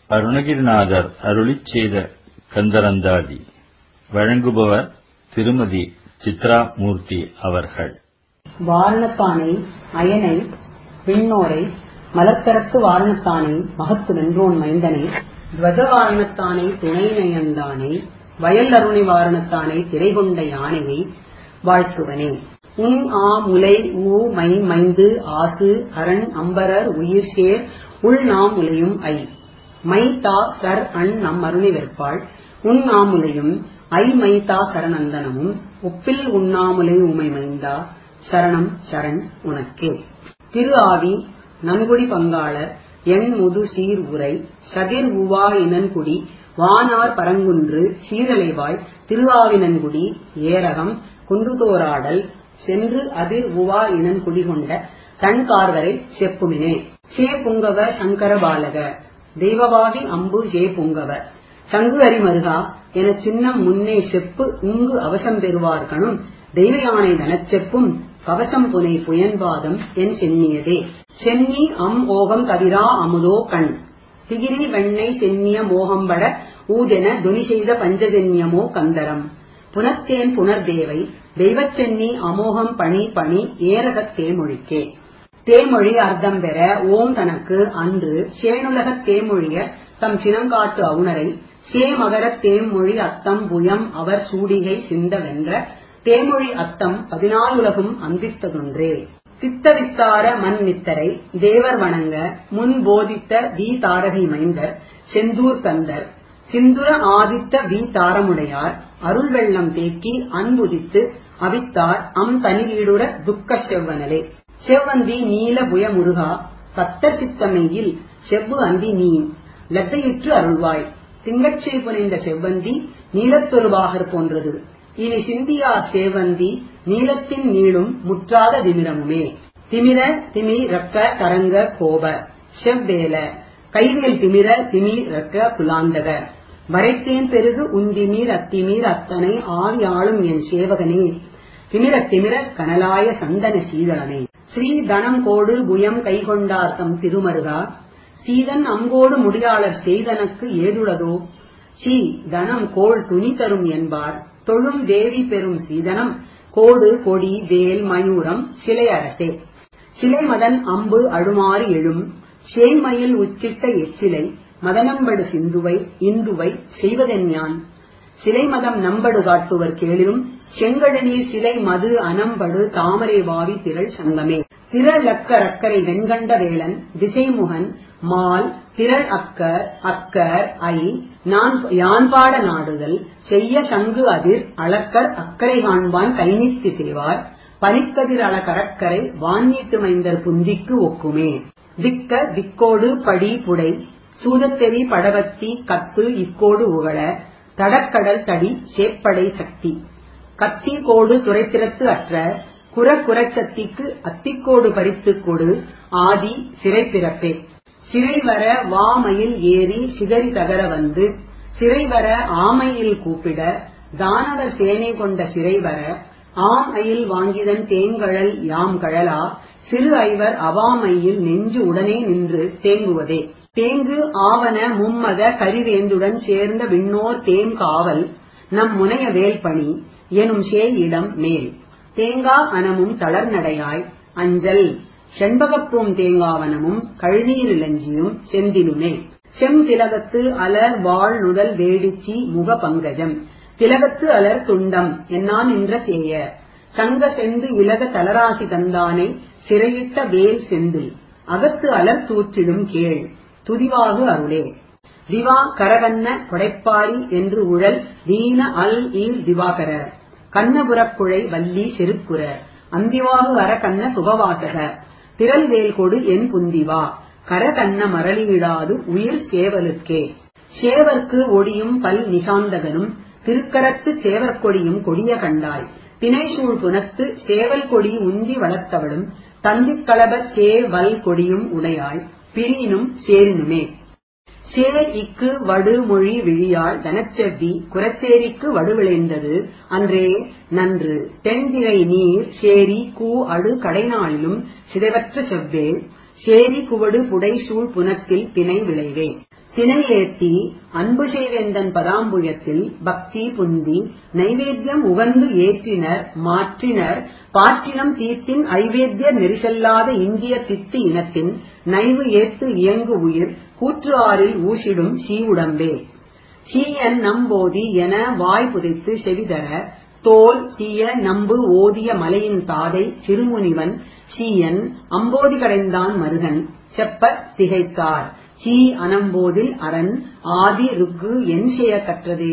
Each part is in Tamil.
அருணகிரிநாதர் அருளிச் செய்த கந்தரந்தாதி வழங்குபவர் திருமதி சித்ரா மூர்த்தி அவர்கள் வாரணத்தானை அயனை விண்ணோரை மலர்க்கரத்து வாரணத்தானை மகத்து வென்றோன் மைந்தனை துவஜ வாரணத்தானை துணை நயந்தானை வயல் அருணை வாரணத்தானை திரைகொண்ட யானையை வாழ்த்துவனே உன் ஆ முலை ஊ மை மைந்து ஆசு அரண் அம்பரர் உயிர் சேர் உள் நாம் முலையும் ஐ மை தா சர் அண் நம் அருணை வெற்பாள் உன் ஆமுலையும் ஐ மை தா சரணந்தனமும் ஒப்பில் உண்ணாமுலை உமை மைந்தா சரணம் சரண் உனக்கே திரு ஆவி நன்குடி பங்காளர் எண் முது சீர் உரை சதிர் உவா இனன்குடி வானார் பரங்குன்று சீரலைவாய் திருவாவினன்குடி ஏரகம் குன்றுதோராடல் சென்று அதிர் உவா இனன்குடி கொண்ட தன் கார்வரை செப்புமினே சே புங்கவ சங்கர பாலக தெய்வவாதி அம்பு ஜே புங்கவ சங்கு அரிமருகா என சின்னம் முன்னே செப்பு உங்கு அவசம் பெறுவார்கனும் தெய்வ யானை தனச்செப்பும் கவசம் புனை புயன்பாதம் என் சென்னியதே சென்னி அம் ஓகம் கதிரா அமுதோ கண் திகிரி வெண்ணை சென்னிய மோகம்பட ஊதென துணி செய்த பஞ்சஜன்யமோ கந்தரம் புனத்தேன் புனர்தேவை தெய்வச் சென்னி அமோகம் பணி பணி ஏரகத் தேமொழிக்கே தேமொழி அர்த்தம் பெற ஓம் தனக்கு அன்று சேனுலகத் தேமொழிய தம் சினங்காட்டு அவுணரை சேமகரத் தேமொழி அத்தம் புயம் அவர் சூடிகை சிந்த வென்ற தேமொழி அத்தம் பதினாலுலகும் அந்தித்ததொன்றே தித்தவித்தார மண் நித்தரை தேவர் வணங்க முன் போதித்த வி தாரகை மைந்தர் செந்தூர் கந்தர் சிந்துர ஆதித்த வி தாரமுடையார் அருள் வெள்ளம் தேக்கி அன்புதித்து அவித்தார் அம் தனி வீடுற துக்க செவ்வனலே செவ்வந்தி நீல புய முருகா கத்தர் சித்தமையில் செவ்வு அந்தி நீ லத்தையுற்று அருள்வாய் திங்கட்சை புனைந்த செவ்வந்தி நீலத்தொருபாகர் போன்றது இனி சிந்தியார் சேவந்தி நீலத்தின் நீளும் முற்றாத திமிரமுமே திமிர திமி ரக்க தரங்க கோப செவ்வேல கைவேல் திமிர திமி ரக்க புலாந்தக வரைத்தேன் பெருகு உந்திமீர் அத்திமீர் அத்தனை ஆவி ஆளும் என் சேவகனே திமிர திமிர கனலாய சந்தன சீதளமே ஸ்ரீ தனம் கோடு புயம் கைகொண்டார் தம் திருமருகா சீதன் அங்கோடு முடியாளர் செய்தனக்கு ஏதுளதோ சி தனம் கோள் துணி தரும் என்பார் தொழும் தேவி பெறும் சீதனம் கோடு கொடி வேல் மயூரம் சிலை அரசே சிலை மதன் அம்பு அழுமாறு எழும் சேய்மயில் உச்சிட்ட எச்சிலை மதனம்படு சிந்துவை இந்துவை செய்வதென்யான் சிலை மதம் நம்படு காட்டுவர் கேளிரும் செங்கடு நீர் சிலை மது அனம்படு தாமரை வாவி திரள் சங்கமே திரள் அக்க ரக்கரை வெண்கண்ட வேலன் திசைமுகன் மால் திரள் அக்கர் அக்கர் ஐ நான் யான்பாட நாடுதல் செய்ய சங்கு அதிர் அளக்கர் அக்கரை காண்பான் கைநீத்தி செய்வார் பனிக்கதிர் அள கரக்கரை வான்நீட்டு மைந்தர் புந்திக்கு ஒக்குமே திக்க திக்கோடு படி புடை சூதத்தெறி படவத்தி கத்து இக்கோடு உகழ தடக்கடல் தடி சேப்படை சக்தி கத்தி கோடு துரைத்திறத்து அற்ற குற குரச்சத்திக்கு அத்திக்கோடு பறித்துக் கொடு ஆதி சிறை பிறப்பே சிறைவர வாமையில் ஏறி சிதறி தகர வந்து சிறைவர ஆமையில் கூப்பிட தானவர் சேனை கொண்ட சிறைவர ஆம் அயில் வாங்கிதன் தேங்கழல் யாம் கழலா சிறு ஐவர் அவாமையில் நெஞ்சு உடனே நின்று தேங்குவதே தேங்கு ஆவன மும்மத கரிவேந்துடன் சேர்ந்த விண்ணோர் தேங்காவல் நம் முனைய வேல்பணி எனும் சேயிடம் மேல் தேங்கா அனமும் தளர்நடையாய் அஞ்சல் செண்பகப்பூம் தேங்காவனமும் கழுநீர் இளஞ்சியும் செந்திலுமே செம் திலகத்து அலர் வாழ் நுதல் வேடிச்சி முக பங்கஜம் திலகத்து அலர் துண்டம் என்னான் என்ற சேய சங்க செந்து இலக தலராசி தந்தானே சிறையிட்ட வேல் செந்தில் அகத்து அலர் தூற்றிடும் கேள் துதிவாகு அருளே திவா கரகன்ன கொடைப்பாரி என்று உழல் வீண அல் ஈர் திவாகர கண்ணபுரப்புழை வள்ளி செருப்புற அந்திவாகு அரக்கண்ண சுபவாசக திரள் வேல் கொடு என் புந்திவா கரகண்ண மரளியிடாது உயிர் சேவலுக்கே சேவர்க்கு ஒடியும் பல் நிசாந்தகனும் திருக்கரத்து சேவற்கொடியும் கொடிய கண்டாய் தினைசூழ் புனத்து சேவல் கொடி உந்தி வளர்த்தவளும் தந்திக்களபச் சேவல் கொடியும் உடையாய் பிரியினும் சேரினுமே சேர் இக்கு வடு மொழி விழியாள் தனச்செவ்வி குரச்சேரிக்கு வடுவிளைந்தது அன்றே நன்று தென்திரை நீர் சேரி கூ அடு கடைநாளிலும் சிதைவற்ற செவ்வேல் சேரி குவடு புடை சூழ் புனத்தில் பிணை விளைவே தினையேத்தி அன்பு செய்வேந்தன் பதாம்புயத்தில் பக்தி புந்தி நைவேத்தியம் உகந்து ஏற்றினர் மாற்றினர் பாற்றினம் தீர்த்தின் ஐவேத்தியர் நெரிசல்லாத இந்திய தித்து இனத்தின் நைவு ஏத்து இயங்கு உயிர் கூற்று ஆறில் ஊசிடும் சீவுடம்பே சீயன் நம்போதி என வாய் புதைத்து செவிதர தோல் சீய நம்பு ஓதிய மலையின் தாதை சிறுமுனிவன் சீயன் அம்போதி கடைந்தான் மருகன் செப்பத் திகைத்தார் சீ அனம்போதில் அரண் ஆதி ருக்கு என் செய்ய கற்றதே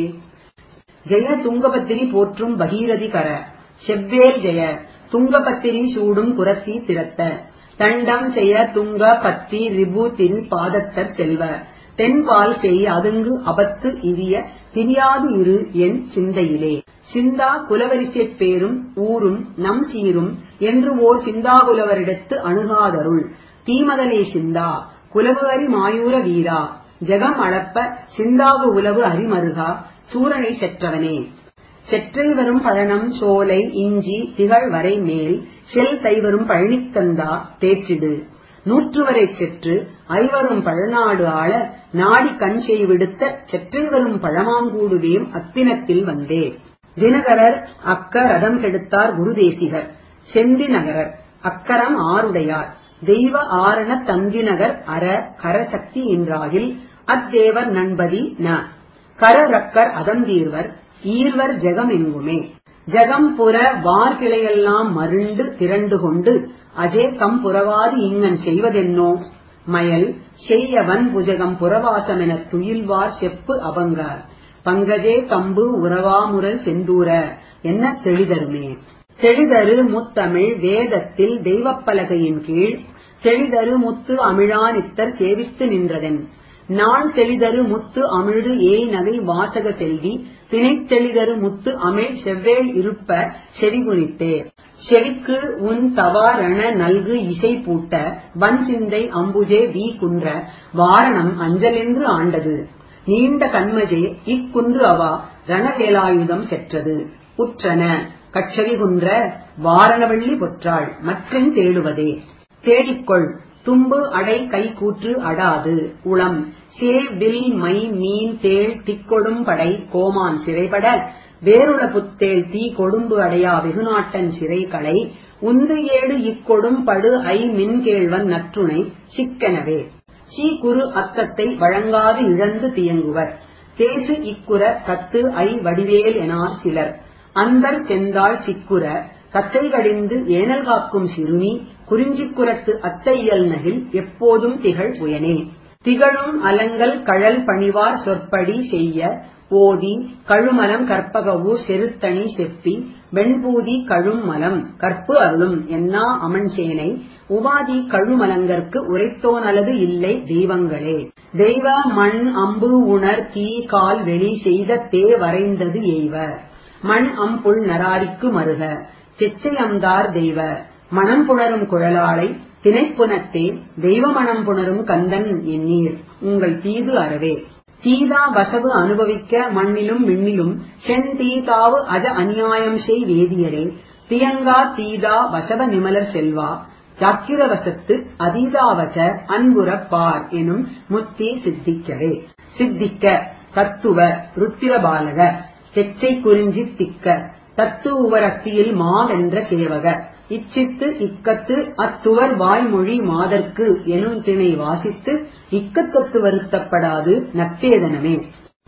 ஜெய துங்கபத்திரி போற்றும் பகீரதி கர செவ்வேல் ஜெய துங்கபத்திரி சூடும் புரத்தி திறத்த தண்டம் செய்ய துங்க பத்தி ரிபு திரி பாதத்தர் செல்வ தென்பால் செய் அதுங்கு அபத்து இவிய பிரியாது இரு என் சிந்தையிலே சிந்தா குலவரிசைப் பேரும் ஊரும் நம் சீரும் என்று ஓர் சிந்தாகுலவரிடத்து அணுகாதருள் தீமதலே சிந்தா குலவு அரி மாயூர வீரா ஜெகம் அளப்ப சிந்தாகு உலவு அரிமருகா சூரனை செற்றவனே செற்றை வரும் பழனம் சோலை இஞ்சி திகழ் வரை மேல் செல் தைவரும் பழனிக்கந்தா தேற்றிடு நூற்றுவரை செற்று ஐவரும் பழநாடு ஆள நாடி கண் செய் விடுத்த செற்றை வரும் பழமாங்கூடுவேம் அத்தினத்தில் வந்தே தினகரர் அக்க ரதம் கெடுத்தார் குருதேசிகர் செந்தி நகரர் அக்கரம் ஆருடையார் தெய்வ ஆரண தந்திநகர் அற கரசக்தி என்றாகில் அத்தேவர் நண்பதி ந கரரக்கர் அதந்தீர்வர் ஈர்வர் ஜெகம் எங்குமே ஜெகம் புற வார்கிளையெல்லாம் மருண்டு திரண்டு கொண்டு அஜே கம் புறவாது இங்கன் செய்வதென்னோ மயல் செய்யவன் புஜகம் புறவாசமெனத் துயில்வார் செப்பு அபங்கார் பங்கஜே கம்பு உறவாமுரல் செந்தூர என்ன தெளிதருமே தெளிதரு முத்தமிழ் வேதத்தில் தெய்வப்பலகையின் கீழ் தெளிதரு முத்து அமிழானித்தர் சேவித்து நின்றதென் நாள் தெளிதரு முத்து அமிழ்து ஏய் நகை வாசக செல்வி திணைத்தெளிதரு முத்து அமிழ் செவ்வேள் இருப்ப செவிகுனித்தே செவிக்கு உன் தவாரண நல்கு இசை பூட்ட வன் சிந்தை அம்புஜே வீ குன்ற வாரணம் அஞ்சலென்று ஆண்டது நீண்ட கண்மஜே இக்குன்று அவா ரணவேலாயுதம் செற்றது உற்றன கச்சவி குன்ற வாரணவள்ளி பொற்றாள் மற்றென் தேடுவதே தேடிக்கொள் தும்பு அடை கை கூற்று அடாது உளம் சே வில் மை மீன் தேள் திக்கொடும் படை கோமான் சிறைபட வேறுள புத்தேல் தீ கொடும்பு அடையா வெகுநாட்டன் சிறைகளை உந்து ஏடு இக்கொடும் படு ஐ மின்கேழ்வன் நற்றுணை சிக்கெனவே சீ குறு அத்தத்தை வழங்காது இழந்து தியங்குவர் தேசு இக்குற கத்து ஐ வடிவேல் எனார் சிலர் அன்பர் செந்தாள் சிக்குற கத்தை கடிந்து ஏனல் காக்கும் சிறுமி குறிஞ்சிக்குரத்து அத்தையல் நகில் எப்போதும் திகழ் புயனே திகழும் அலங்கல் கழல் பணிவார் சொற்படி செய்ய ஓதி கழுமலம் கற்பகவூர் செருத்தணி செப்பி வெண்பூதி கழும் மலம் கற்பு அருளும் என்னா அமன்சேனை உபாதி கழுமலங்கற்கு உரைத்தோனலது இல்லை தெய்வங்களே தெய்வ மண் அம்பு உணர் தீ கால் வெளி செய்த தே வரைந்தது எய்வ மண் அம்புள் நராரிக்கு மருக செச்சை அம்தார் தெய்வ மணம் புணரும் குழலாளை திணைப்புனத்தே தெய்வ மணம் புணரும் கந்தன் எண்ணீர் உங்கள் தீது அறவே தீதா வசவு அனுபவிக்க மண்ணிலும் விண்ணிலும் செந்தீதாவு அஜ அநியாயம் செய் வேதியரே தியங்கா தீதா வசவ நிமலர் செல்வா ஜாக்கிரவசத்து அதீதாவச அன்புறப் பார் எனும் முத்தி சித்திக்கவே சித்திக்க தத்துவ ருத்திரபாலக செச்சை குறிஞ்சி திக்க தத்து உவரத்தியில் மாவென்ற சேவக இச்சித்து இக்கத்து அத்துவர் வாய்மொழி மாதர்க்கு எனும் திணை வாசித்து இக்கத்தொத்து வருத்தப்படாது நச்சேதனமே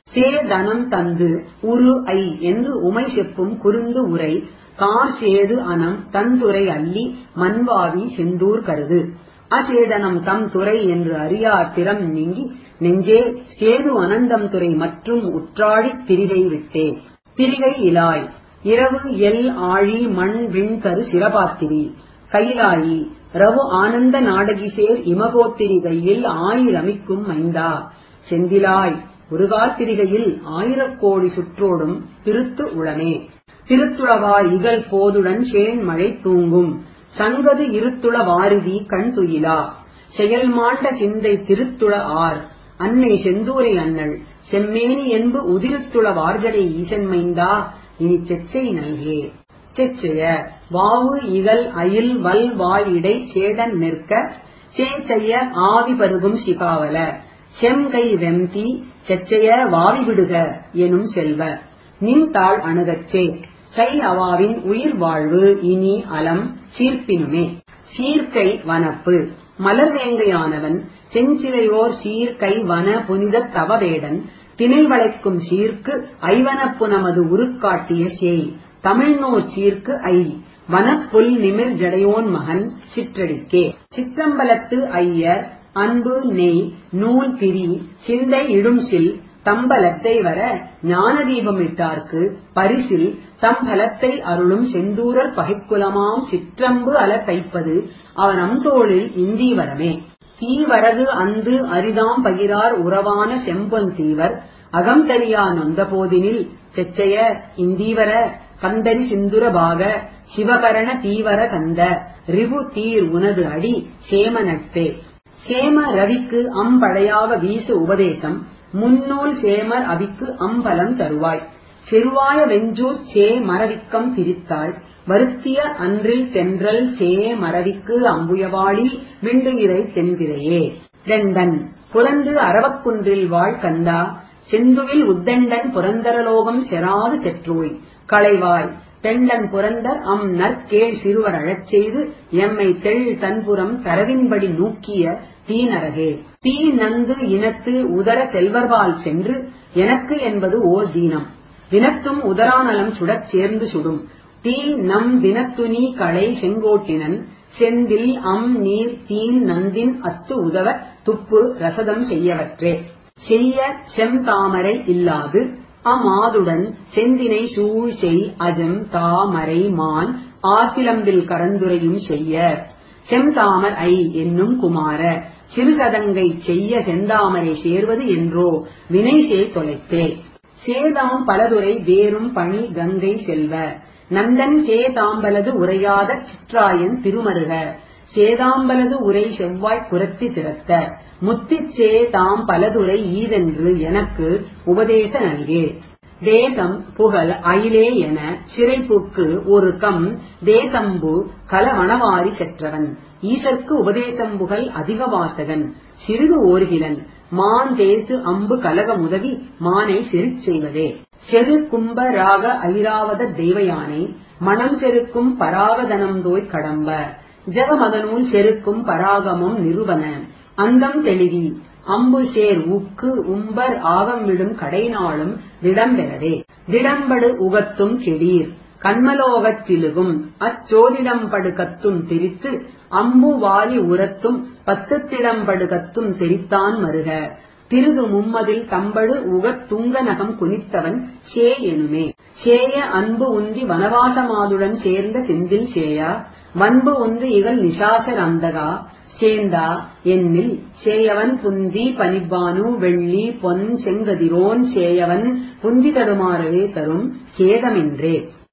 சேதனம் தந்து உரு ஐ என்று உமை செப்பும் குறுந்து உரை கார் சேது அனம் தந்துரை அள்ளி மண்வாவி செந்தூர் கருது அசேதனம் தம் துறை என்று அறியா திறம் நீங்கி நெஞ்சே சேது அனந்தம் துறை மற்றும் உற்றாழித் திரிகை விட்டே திரிகை இலாய் இரவு எல் ஆழி மண் விண் தரு சிரபாத்திரி கைலாயி ரவு ஆனந்த நாடகிசேர் இமகோத்திரி கையில் ஆயிரமிக்கும் மைந்தா செந்திலாய் முருகாத்திரிகையில் ஆயிரக்கோடி சுற்றோடும் திருத்து உளமே திருத்துளவா இகல் போதுடன் சேன் மழை தூங்கும் சங்கது இருத்துள வாரிதி கண் துயிலா செயல் மாண்ட சிந்தை திருத்துள ஆர் அன்னை செந்தூரை அண்ணள் செம்மேனி என்பு உதிருத்துள வார்ஜடை ஈசன் மைந்தா இனி செச்சை நல்கே செச்செய வாவு இகல் அயில் வல் வாய் இடை சேடன் நிற்க சேச்செய்ய ஆவி பருகும் சிகாவல செம்கை வெம்தி செச்சைய வாவி விடுக எனும் செல்வ நின் தாள் அணுகச்சே சை அவாவின் உயிர் வாழ்வு இனி அலம் சீர்ப்பினுமே சீர்கை வனப்பு மலர்வேங்கையானவன் செஞ்சிலையோர் சீர்கை வன புனிதத் தவவேடன் திணை வளைக்கும் சீர்க்கு ஐவனப்பு நமது உருக்காட்டிய சேய் தமிழ்நூற் சீர்க்கு ஐ வனப்புல் நிமிர் ஜடையோன் மகன் சிற்றடிக்கே சிற்றம்பலத்து ஐயர் அன்பு நெய் நூல் திரி சிந்தை இடும்சில் தம்பலத்தை வர ஞான தீபமிட்டார்க்கு பரிசில் தம்பலத்தை அருளும் செந்தூரர் பகைக்குலமாம் சிற்றம்பு அல தைப்பது அவன் அம்தோளில் இந்தீவரமே தீவரகு அந்து அரிதாம் பகிரார் உறவான செம்பொன் தீவர் அகம் தரியா நொந்த போதினில் செச்சைய இந்தீவர கந்தரி சிந்துர பாக சிவகரண தீவர கந்த ரிபு தீர் உனது அடி சேம நட்பே சேம ரவிக்கு அம்படையாவ வீசு உபதேசம் முன்னூல் சேமர் அவிக்கு அம்பலம் தருவாய் செருவாய வெஞ்சூர் சே மரவிக்கம் திரித்தாய் வருத்திய அன்றில் தென்றல் சே மரவிக்கு அம்புயவாளி விண்டுயிரை தென்பிரையே ரெண்டன் புரந்து அரவக்குன்றில் வாழ் கந்தா செந்துவில் உத்தண்டன் புரந்தரலோகம் செராது செற்றோய் களைவாய் தெண்டன் புரந்தர் அம் நற்கேள் சிறுவர் அழச் செய்து எம்மை தெள் தன்புறம் தரவின்படி நூக்கிய தீநரகே தீ நந்து இனத்து உதர செல்வர்பால் சென்று எனக்கு என்பது ஓர் தீனம் தினத்தும் உதராநலம் சுடச் சேர்ந்து சுடும் தீ நம் தினத்துனி களை செங்கோட்டினன் செந்தில் அம் நீர் தீன் நந்தின் அத்து உதவ துப்பு ரசதம் செய்யவற்றே செய்ய செம்தாமரை இல்லாது அமாதுடன் செந்தினை சூழ் செய் அஜம் தாமரை மான் ஆசிலம்பில் கரந்துரையும் செய்ய செம்தாமர் ஐ என்னும் குமார சிறுசதங்கை செய்ய செந்தாமரை சேர்வது என்றோ வினை செய் தொலைத்தே சேதாம் பலதுரை வேறும் பணி கங்கை செல்வ நந்தன் சேதாம்பலது உரையாத சிற்றாயன் திருமருக சேதாம்பலது உரை செவ்வாய் புரத்தி திறத்த முத்திச்சே தாம் பலதுரை ஈதென்று எனக்கு உபதேச நல்கே தேசம் புகழ் அயிலே என சிறைப்புக்கு ஒரு கம் தேசம்பு கலவனவாரி செற்றவன் ஈசற்கு உபதேசம் புகழ் அதிக வாசகன் சிறிது ஓர்கிலன் மான் தேசு அம்பு கலக முதவி மானை செருச் செய்வதே செரு கும்ப ராக ஐராவத தெய்வயானை மனம் செருக்கும் பராகதனம்தோய் கடம்ப ஜெகமதனூல் செருக்கும் பராகமும் நிருபன அந்தம் தெளிவி அம்பு சேர் உக்கு உம்பர் ஆகம் விடும் கடைநாளும் திடம்பெறவே திடம்படு உகத்தும் கெடீர் கண்மலோகச் சிலுகும் அச்சோதிடம்படு கத்தும் திரித்து அம்பு வாலி உரத்தும் பத்துத்திடம்படு கத்தும் தெரித்தான் மருக திருகு மும்மதில் தம்படு உகத் துங்க நகம் குனித்தவன் சே எனுமே சேய அன்பு உந்தி வனவாசமாதுடன் சேர்ந்த செந்தில் சேயா வன்பு உந்து இகழ் நிசாசர் அந்தகா சேந்தா என்னில் சேயவன் புந்தி பனிப்பானு வெள்ளி பொன் செங்கதிரோன் சேயவன் புந்தி தடுமாறவே தரும் சேதமின்றே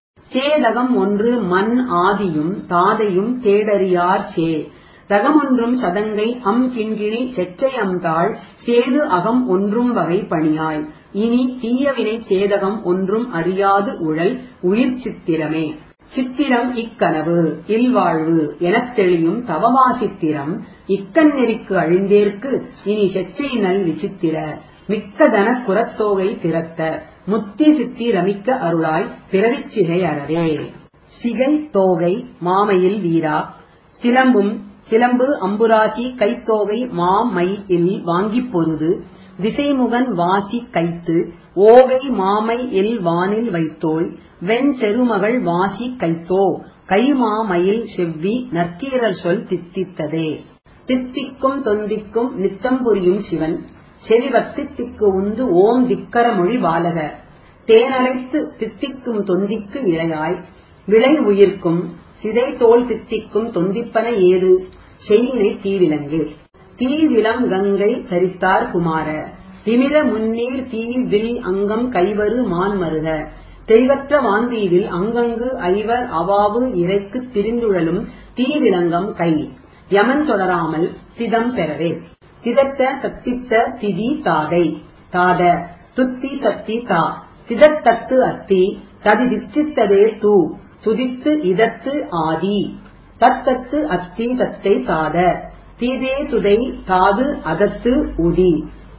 சேதகம் ஒன்று மண் ஆதியும் தாதையும் தேடறியார் சே தகமொன்றும் சதங்கை அம் கிண்கிணி செச்சை அம்தாள் சேது அகம் ஒன்றும் வகை பணியாய் இனி தீயவினை சேதகம் ஒன்றும் அறியாது உழல் உயிர் சித்திரமே சித்திரம் இக்கனவு இல்வாழ்வு எனத் தெளியும் தவமா சித்திரம் இக்கண் நெறிக்கு அழிந்தேற்கு இனி செச்சை நல் விசித்திர மிக்க தன குரத்தோகை திறத்த முத்தி சித்தி ரமிக்க அருளாய் பிறவிச் சிகை அறவே சிகை தோகை மாமையில் வீரா சிலம்பும் சிலம்பு அம்புராசி கைத்தோகை மாமை இல் வாங்கிப் பொருது திசைமுகன் வாசி கைத்து ஓகை மாமை இல் வானில் வைத்தோய் வெஞ்செருமகள் வாசி கைத்தோ கைமாமயில் செவ்வி நற்கீரல் சொல் தித்தித்ததே தித்திக்கும் தொந்திக்கும் நித்தம் புரியும் சிவன் செவிவத்தித்திக்கு உந்து ஓம் திக்கர மொழி பாலக தேனலைத்து தித்திக்கும் தொந்திக்கு இரையாய் விளை உயிர்க்கும் சிதை தோல் தித்திக்கும் தொந்திப்பன ஏது செய்யினை தீவிலங்கு தீவிலம் கங்கை தரித்தார் குமார திமிர முன்னீர் தீவில் அங்கம் கைவரு மான்மருக தெய்வற்ற வாந்தீவில் அங்கங்கு ஐவர் அவாவு இறைக்கு திரிந்துழலும் தீவிலங்கம் கை யமன் தொடராமல் திதம் பெறவே திதத்த தத்தித்த திதி தாதை தாத துத்தி தத்தி தா திதத்தத்து அத்தி ததி தித்தித்ததே தூ துதித்து இதத்து ஆதி தத்தத்து அத்தி தத்தை தாத தீதே துதை தாது அதத்து உதி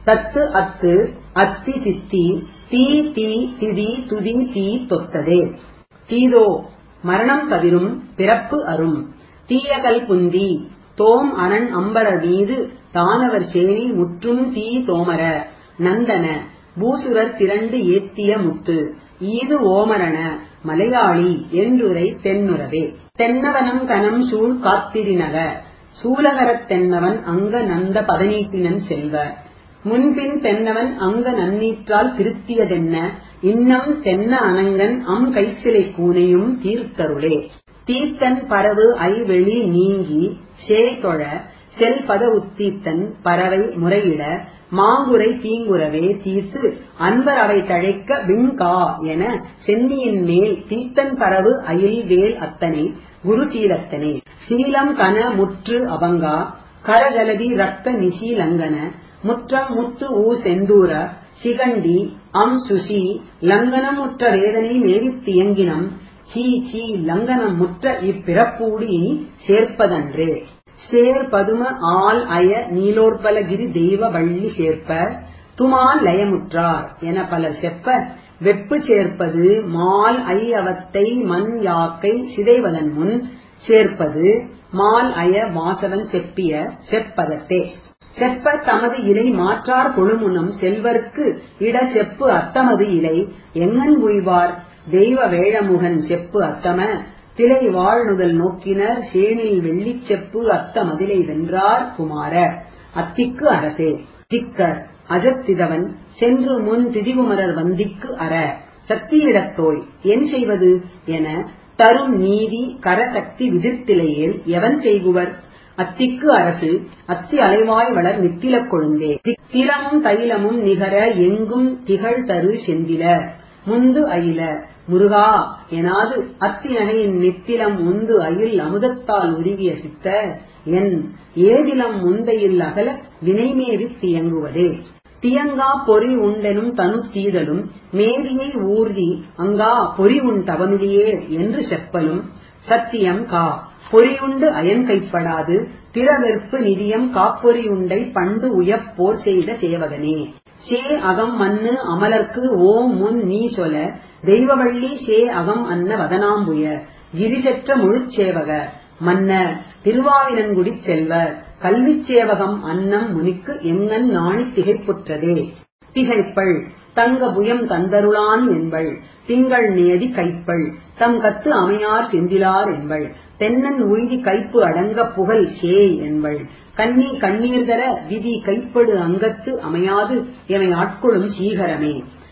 தத்து அத்து அத்தி தித்தி தீ தீ திதி துதி தீ தொத்ததே தீதோ மரணம் தவிரும் பிறப்பு அரும் தீயகல் புந்தி தோம் அனன் அம்பரர் மீது தானவர் சேரி முற்றும் தீ தோமர நந்தன பூசுரர் திரண்டு ஏத்திய முத்து ஈது ஓமரண மலையாளி என்றுரை தென்னுரவே தென்னவனம் கனம் சூழ் காத்திரினக சூலகரத் தென்னவன் அங்க நந்த பதனீட்டினன் செல்வ முன்பின் தென்னவன் அங்க நன்னீற்றால் திருத்தியதென்ன இன்னம் தென்ன அனங்கன் அம் கைச்சிலை கூனையும் தீர்த்தருளே தீர்த்தன் பரவு ஐவெளி நீங்கி சேதொழ செல் பத உத்தீத்தன் பறவை முறையிட மாங்குரை தீங்குறவே தீர்த்து அன்பர் அவை தழைக்க விண்கா என சென்னியின் மேல் தீர்த்தன் பரவு அயில் வேல் அத்தனை குரு சீலத்தனே சீலம் கன முற்று அபங்கா கரஜலதி ரத்த நிசீலங்கன முற்றம் முத்து ஊ செந்தூர சிகண்டி அம் சுசி லங்கனம் முற்ற வேதனை மேவித் தியங்கினம் சீ சீ லங்கனம் முற்ற இப்பிறப்பூடு இனி சேர்ப்பதன்றே சேர் பதும ஆல் அய நீலோற்பலகிரி தெய்வ வள்ளி சேர்ப்ப துமால் லயமுற்றார் என பலர் செப்ப வெப்பு சேர்ப்பது மால் ஐ அவத்தை மண் யாக்கை சிதைவதன் முன் சேர்ப்பது மால் அய வாசவன் செப்பிய செப்பதத்தே செப்ப தமது இலை மாற்றார் கொழுமுனம் செல்வர்க்கு இட செப்பு அத்தமது இலை எங்கன் உய்வார் தெய்வ வேழமுகன் செப்பு அத்தம திலை வாழ்நுதல் நோக்கினர் சேனில் வெள்ளிச் செப்பு அத்த மதிலை வென்றார் குமார அத்திக்கு அரசே திக்கர் அஜத்திதவன் சென்று முன் திதிகுமரர் வந்திக்கு அற சக்தியிடத்தோய் என் செய்வது என தரும் நீதி கரசக்தி விதிர்த்திலையேல் எவன் செய்குவர் அத்திக்கு அரசு அத்தி அலைவாய் வளர் நித்திலக் கொழுந்தே திலமும் தைலமும் நிகர எங்கும் திகழ் தரு செந்தில முந்து அயில முருகா எனாது அத்தி நகையின் நித்திலம் உந்து அயில் அமுதத்தால் உருகிய சித்த என் ஏதிலம் முந்தையில் அகல வினைமேவித் தியங்குவதே தியங்கா பொறி உண்டெனும் தனு தீதலும் மேதியை ஊர்தி அங்கா பொறி உன் தவமிலியே என்று செப்பலும் சத்தியம் கா பொறியுண்டு அயன் கைப்படாது திறவெற்பு நிதியம் காப்பொறியுண்டை பண்டு உயப் போர் செய்த சேவகனே சே அகம் மண்ணு அமலர்க்கு ஓ முன் நீ சொல தெய்வவள்ளி சே அகம் அன்ன வதனாம்புய கிரிசெற்ற முழுச்சேவக மன்ன திருவாவினன்குடிச் செல்வ கல்விச் சேவகம் அன்னம் முனிக்கு எங்கன் நாணி திகைப்புற்றதே திகைப்பள் தங்க புயம் தந்தருளான் என்பள் திங்கள் நேதி கைப்பள் தம் கத்து அமையார் செந்திலார் என்பள் தென்னன் உய்தி கைப்பு அடங்க புகழ் சேய் என்பள் கண்ணி கண்ணீர் தர விதி கைப்படு அங்கத்து அமையாது எமை ஆட்கொளும் சீகரமே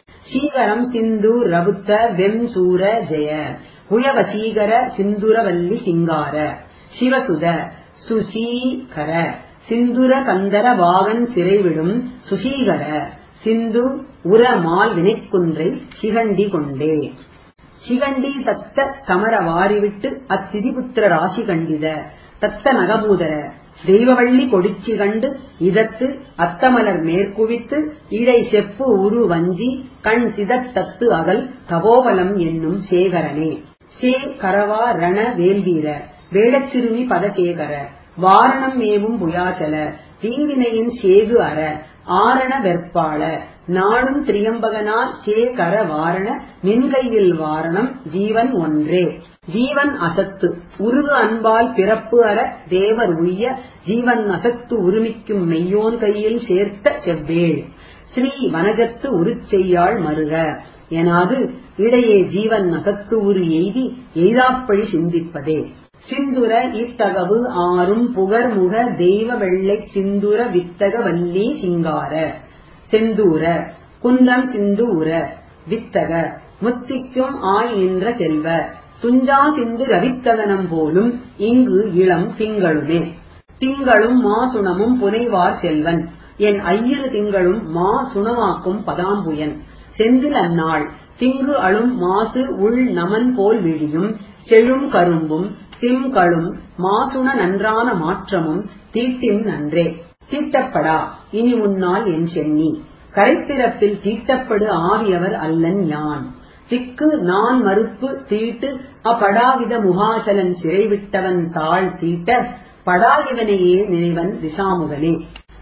சீகரம் சிந்து ரவுத்த வெம் சூர ஜெய உயவ சீகர சிந்துரவல்லி சிங்கார சிவசுத சுசீகர சிந்துர கந்தர வாகன் சிறைவிடும் சுசீகர சிந்து உர மால் வினைக்குன்றை சிகண்டி கொண்டே சிகண்டி தத்த தமர வாரிவிட்டு அத்திதிபுத்திர ராசி கண்டித தத்த நகபூதர தெய்வவள்ளி கொடிச்சி கண்டு இதத்து அத்தமலர் மேற்குவித்து இடை செப்பு உரு வஞ்சி கண் சிதத்தத்து அகல் தபோவலம் என்னும் சேகரனே சே கரவா ரண வேல்வீர வேடச்சிறுமி பதசேகர வாரணம் மேவும் புயாச்சல தீவினையின் சேகு அற ஆரண வெற்பாள நாடும் திரியம்பகனார் சேகர வாரண மின்கையில் வாரணம் ஜீவன் ஒன்றே ஜீவன் அசத்து உருகு அன்பால் பிறப்பு அற தேவர் உய்ய ஜீவன் அசத்து உரிமிக்கும் மெய்யோன் கையில் சேர்த்த செவ்வேள் ஸ்ரீ வனஜத்து உருச்செய்யாள் மருக எனாது இடையே ஜீவன் அசத்து உரு எய்தி எய்தாப்பழி சிந்திப்பதே சிந்துர இத்தகவு ஆறும் புகர்முக தெய்வ வெள்ளை சிந்துர வித்தக வல்லி சிங்கார செந்தூர குன்றம் சிந்தூர வித்தக முத்திக்கும் ஆய் நின்ற செல்வ துஞ்சா சிந்து ரவித்தகனம் போலும் இங்கு இளம் திங்களுமே திங்களும் மா சுணமும் புனைவார் செல்வன் என் ஐயிரு திங்களும் மா சுணமாக்கும் பதாம்புயன் செந்தில் அந்நாள் திங்கு அழும் மாசு உள் நமன் போல் விழியும் செழும் கரும்பும் திம்களும் மாசுண நன்றான மாற்றமும் தீட்டின் நன்றே தீட்டப்படா இனி உன்னால் என் சென்னி கரைப்பிறப்பில் தீட்டப்படு ஆவியவர் அல்லன் யான் திக்கு நான் மறுப்பு தீட்டு அப்படாவித முகாசலன் சிறைவிட்டவன் தாழ் தீட்ட படாகிவனையே நினைவன் திசாமுகனே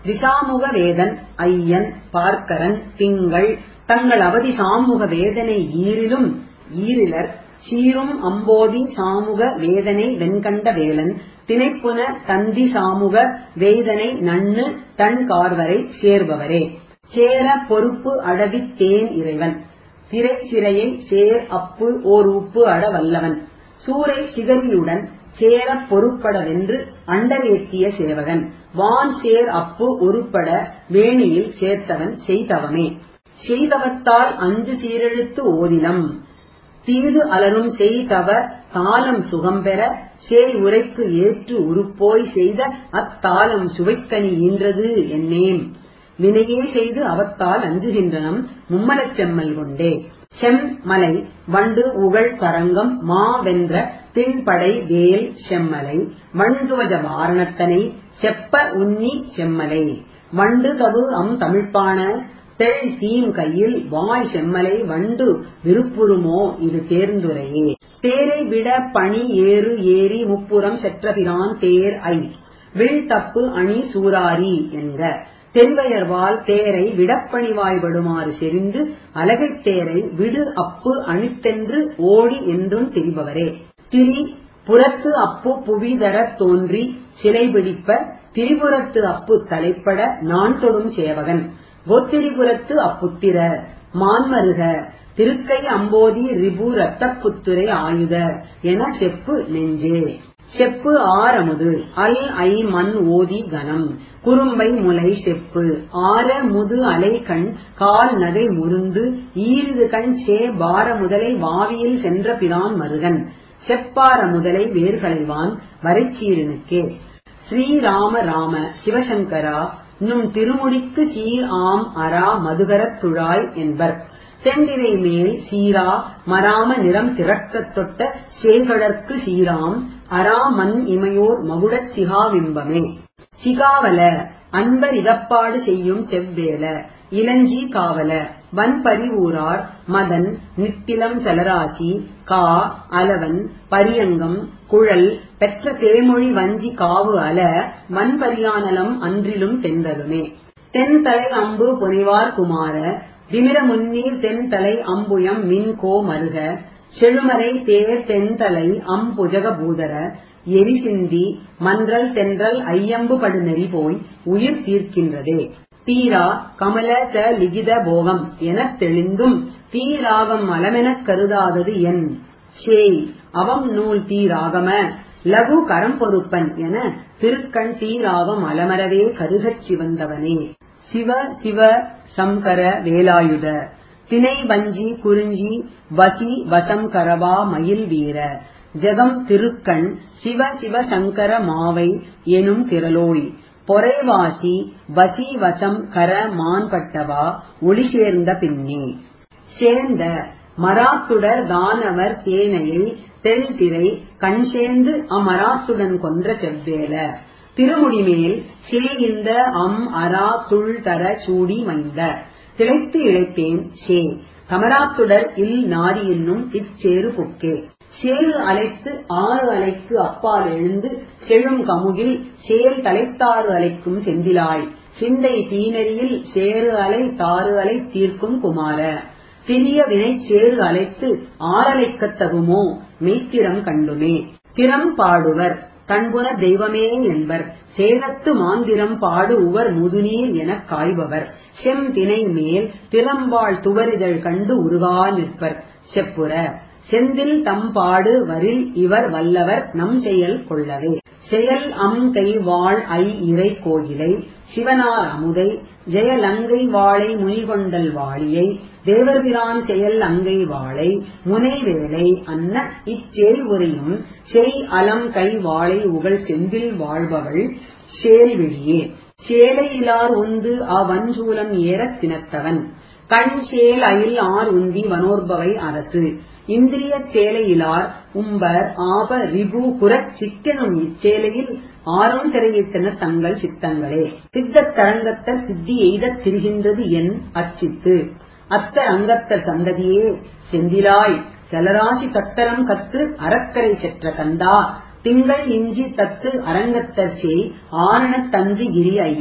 விசாமுக வேதன் ஐயன் பார்க்கரன் திங்கள் தங்கள் அவதி சாமுக வேதனை ஈரிலும் ஈரிலர் சீரும் அம்போதி சாமுக வேதனை வெண்கண்ட வேலன் திணைப்புன தந்தி சாமுக வேதனை நன்னு தன் கார்வரை சேர்பவரே சேர பொறுப்பு அடவித் தேன் இறைவன் திரை சிறையை சேர் அப்பு ஓர் உப்பு அட வல்லவன் சூரை சிகரியுடன் சேரப் பொறுப்படவென்று அண்டரேத்திய சேவகன் வான் சேர் அப்பு உருப்பட வேணியில் சேர்த்தவன் செய்தவமே செய்தவத்தால் அஞ்சு சீரெழுத்து ஓதிலம் தீது அலரும் செய்தவ தாளம் சுகம்பெற சேய் உரைக்கு ஏற்று உருப்போய் செய்த அத்தாளம் சுவைக்கனி ஈன்றது என்னேம் வினையே செய்து அவத்தால் அஞ்சுகின்றனம் மும்மலச் செம்மல் கொண்டே செம்மலை வண்டு உகழ் கரங்கம் மா வென்ற திண்படை வேல் செம்மலை வண்டுவஜ வாரணத்தனை செப்ப உன்னி செம்மலை வண்டு தவு அம் தமிழ்ப்பான தெள் தீம் கையில் வாய் செம்மலை வண்டு விருப்புறுமோ இது தேர்ந்துரையே தேரை விட பணி ஏறு ஏறி முப்புறம் செற்றபிரான் தேர் ஐ வில் தப்பு அணி சூராரி என்க தென்வயர்வால் தேரை விடப்பணிவாய்படுமாறு செறிந்து அலகைத் தேரை விடு அப்பு அணித்தென்று ஓடி என்றும் திரிபவரே திரி புறத்து அப்பு புவிதரத் தோன்றி சிலை பிடிப்ப திரிபுரத்து அப்பு தலைப்பட நான் தொடும் சேவகன் கோத்திரிபுரத்து அப்புத்திர மான்மருக திருக்கை அம்போதி ரிபு ரத்தப்புத்துரை ஆயுத என செப்பு நெஞ்சே செப்பு ஆரமுது அல் ஐ மண் ஓதி கனம் குறும்பை முலை செப்பு ஆர முது அலை கண் கால் நகை முருந்து ஈரிது கண் சே பார முதலை வாவியில் சென்ற பிரான் மருகன் செப்பார முதலை வேர்களைவான் வரைச்சீரனுக்கே ஸ்ரீராம ராம சிவசங்கரா நும் திருமுடிக்கு சீர் ஆம் அரா மதுகரத் துழாய் என்பர் செந்திரை மேல் சீரா மராம நிறம் திறக்கத் தொட்ட சேகடற்கு சீராம் அரா மண் இமையோர் மகுடச் சிகாவிம்பமே சிகாவல அன்பர் இதப்பாடு செய்யும் செவ்வேல இளஞ்சி காவல வன்பரிவூரார் மதன் நித்திலம் சலராசி கா அலவன் பரியங்கம் குழல் பெற்ற தேமொழி வஞ்சி காவு அல வன்பரியானலம் அன்றிலும் தென்றலுமே தென்தலை அம்பு பொறிவார் குமார திமிர முன்னீர் தென்தலை அம்புயம் மின் கோ மருக செழுமலை தேர் தென்தலை அம்புஜக பூதர எரிசிந்தி மன்றல் தென்றல் ஐயம்பு படு நெறி போய் உயிர் தீர்க்கின்றதே தீரா கமல ச லிகித போகம் எனத் தெளிந்தும் தீராகம் அலமெனக் கருதாதது என் ஷேய் அவம் நூல் தீராகம லகு கரம் பொறுப்பன் என திருக்கண் தீராகம் அலமரவே கருகச் சிவந்தவனே சிவ சிவ சங்கர வேலாயுத தினை வஞ்சி குறிஞ்சி வசி வசம் கரவா மயில் வீர ஜெகம் திருக்கண் சிவ சிவ சங்கர மாவை எனும் திரளோய் பொறைவாசி வசி வசம் கர மான்பட்டவா ஒளி சேர்ந்த பின்னே சேர்ந்த மராத்துடர் தானவர் சேனையை தெள்திரை கண் சேர்ந்து அமராத்துடன் கொன்ற செவ்வேல திருமுடிமேல் சேஇந்த அம் அரா துள் தர சூடி மைந்த திளைத்து இழைத்தேன் சே கமராத்துடர் இல் நாரி என்னும் இச்சேறு புக்கே சேறு அலைத்து ஆறு அலைக்கு அப்பால் எழுந்து செழும் கமுகில் சேல் தலைத்தாறு அலைக்கும் செந்திலாய் சிந்தை தீனரியில் சேறு அலை தாறு அலை தீர்க்கும் குமார திரிய வினை சேறு அலைத்து ஆறலைக்கத் தகுமோ மெய்த்திரம் கண்டுமே திறம் பாடுவர் கண்புன தெய்வமே என்பர் சேலத்து மாந்திரம் பாடு உவர் முதுநீர் எனக் காய்பவர் செம் தினை மேல் திறம்பாள் துவரிதழ் கண்டு உருகா நிற்பர் செப்புற செந்தில் தம்பாடு வரில் இவர் வல்லவர் நம் செயல் கொள்ளவே செயல் அம் கை வாழ் ஐ இறை கோயிலை சிவனார் அமுதை ஜெயலங்கை வாளை முனிகொண்டல் வாளியை தேவர்பிரான் செயல் அங்கை வாளை முனைவேலை அன்ன இச்சேய் உரையும் செய் அலம் கை வாளை உகள் செந்தில் வாழ்பவள் சேல்விழியே சேலையிலார் உந்து அவஞ்சூலம் ஏறத் தினத்தவன் கண் சேல் அயில் ஆர் உந்தி வனோர்பவை அரசு இந்திரியச் சேலையிலார் உம்பர் ஆப ரிபு புறச் சிக்கெனும் இச்சேலையில் ஆறும் திரையிட்டன தங்கள் சித்தங்களே சித்தத் தரங்கத்தர் சித்தி எய்தத் திரிகின்றது என் அச்சித்து அத்த அங்கத்தர் சந்ததியே செந்திலாய் செலராசி தத்தரம் கத்து அறக்கரை செற்ற கந்தா திங்கள் இஞ்சி தத்து அரங்கத்தர் செய் ஆரணத் தந்தி கிரி ஐயே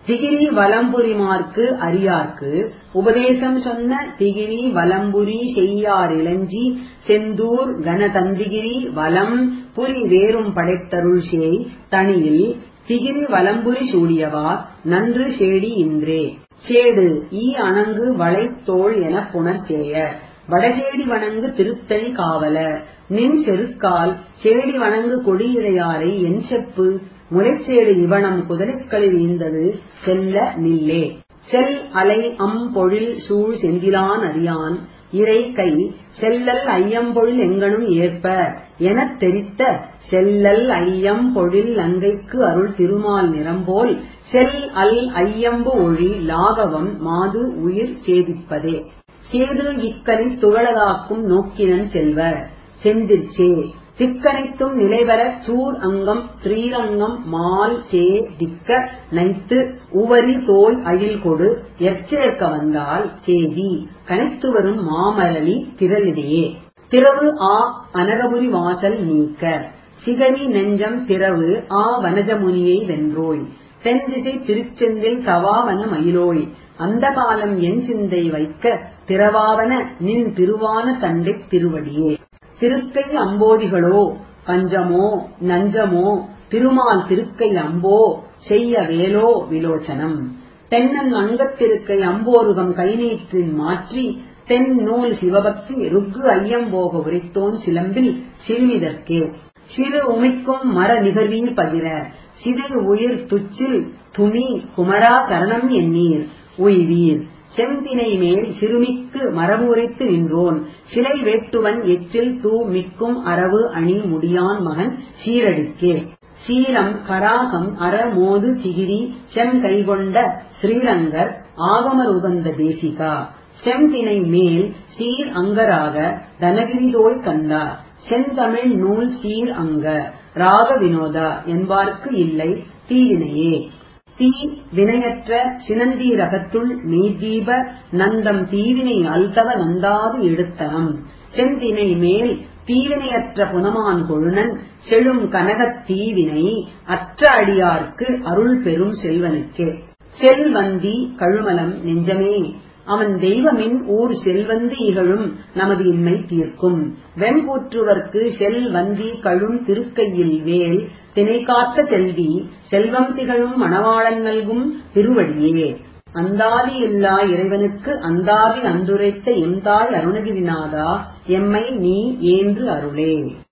திகிரி வலம்புரிமார்க்கு அரியார்க்கு உபதேசம் சொன்ன திகிரி வலம்புரி செய்யார் இளஞ்சி செந்தூர் கனதந்திகிரி வலம் புரி வேறும் படைத்தருள் சேய் தனியில் திகிரி வலம்புரி சூடியவா நன்று சேடி இன்றே சேடு ஈ அணங்கு வளைத்தோள் எனப் புனர் சேய வடசேடி வணங்கு திருத்தணி காவல நின் செருக்கால் சேடி வணங்கு கொடியிழையாரை என் செப்பு முளைச்சேடு இவனம் குதிரைக்களில் ஈந்தது செல்ல நில்லே செல் அலை அம் பொழில் சூழ் செந்திலான் அறியான் இறை கை செல்லல் ஐயம்பொழில் எங்கனும் ஏற்ப எனத் தெரித்த செல்லல் ஐயம் பொழில் லங்கைக்கு அருள் திருமால் நிறம்போல் செல் அல் ஐயம்பு ஒழி லாகவம் மாது உயிர் சேதிப்பதே சேது இக்கனை துகளதாக்கும் நோக்கினன் செல்வ செந்திர்ச்சே திக்கனைத்தும் நிலைபெறச் சூர் அங்கம் ஸ்ரீரங்கம் மால் சே திக்க நைத்து உவரி தோய் அயில் கொடு எற்சேர்க்க வந்தால் சேதி கனைத்து வரும் மாமரளி திரளிடையே திரவு ஆ அனகபுரி வாசல் நீக்க சிகரி நெஞ்சம் திரவு ஆ வனஜமுனியை வென்றோய் தென்திசை திருச்செந்தில் தவாவன மயிலோய் அந்த காலம் என் சிந்தை வைக்க திரவாவன நின் திருவான தண்டைத் திருவடியே திருக்கை அம்போதிகளோ பஞ்சமோ நஞ்சமோ திருமால் திருக்கை அம்போ செய்ய வேலோ விலோச்சனம் தென்னன் அங்கத்திருக்கை அம்போருகம் கைநீற்றின் மாற்றி தென் நூல் சிவபக்தி ருக்கு ஐயம்போக உரைத்தோன் சிலம்பில் சிறுமிதற்கே சிறு உமிக்கும் மர நிகழ்வீர் பகிர சிறு உயிர் துச்சில் துணி குமரா சரணம் எண்ணீர் உய்வீர் செந்தினை மேல் சிறுமிக்கு மரபு உரைத்து நின்றோன் சிலை வேட்டுவன் எச்சில் தூ மிக்கும் அரவு அணி முடியான் மகன் சீரடிக்கே சீரம் கராகம் அறமோது திகிரி செம் கைகொண்ட ஸ்ரீரங்கர் ஆகமர் உகந்த தேசிகா செம்தினை மேல் சீர் அங்கராக தனகிரிதோய் கந்தா செந்தமிழ் நூல் சீர் அங்க ராக வினோதா என்பார்க்கு இல்லை தீவினையே தீ வினையற்ற சினந்தீரகத்துள் மெய்தீப நந்தம் தீவினை அல்தவ நந்தாது எடுத்தனம் செந்தினை மேல் தீவினையற்ற புனமான் கொழுனன் செழும் கனகத் தீவினை அற்ற அடியார்க்கு அருள் பெறும் செல்வனுக்கே செல்வந்தி கழுமலம் நெஞ்சமே அவன் தெய்வமின் ஊர் செல்வந்தி இகழும் நமது இன்மை தீர்க்கும் வெண்கூற்றுவர்க்கு செல்வந்தி கழும் திருக்கையில் வேல் தினை காத்த செல்வி செல்வம் திகழும் மணவாளன் நல்கும் திருவடியே அந்தாதி இல்லா இறைவனுக்கு அந்தாதி அந்துரைத்த எந்தாய் அருணகிரிநாதா எம்மை நீ ஏன்று அருளே